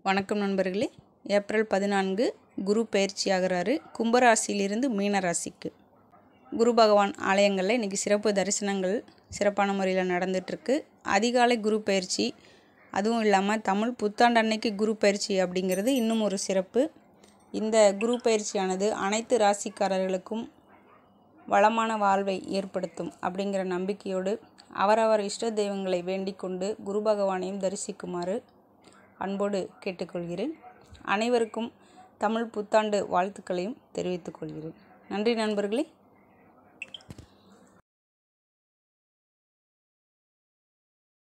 வணக்கம் நண்பர்களே ஏப்ரல் பதினான்கு குரு பயிற்சி ஆகிறாரு கும்பராசியிலிருந்து மீன ராசிக்கு குரு பகவான் ஆலயங்களில் இன்றைக்கி சிறப்பு தரிசனங்கள் சிறப்பான முறையில் நடந்துகிட்ருக்கு அதிகாலை குரு பயிற்சி அதுவும் இல்லாமல் தமிழ் புத்தாண்டு அன்னைக்கு குரு பயிற்சி அப்படிங்கிறது இன்னும் ஒரு சிறப்பு இந்த குரு பயிற்சியானது அனைத்து ராசிக்காரர்களுக்கும் வளமான வாழ்வை ஏற்படுத்தும் அப்படிங்கிற நம்பிக்கையோடு அவரவர் இஷ்ட தெய்வங்களை வேண்டிக் கொண்டு குரு பகவானையும் தரிசிக்குமாறு அன்போடு கேட்டுக்கொள்கிறேன் அனைவருக்கும் தமிழ் புத்தாண்டு வாழ்த்துக்களையும் தெரிவித்துக் கொள்கிறேன் நன்றி நண்பர்களே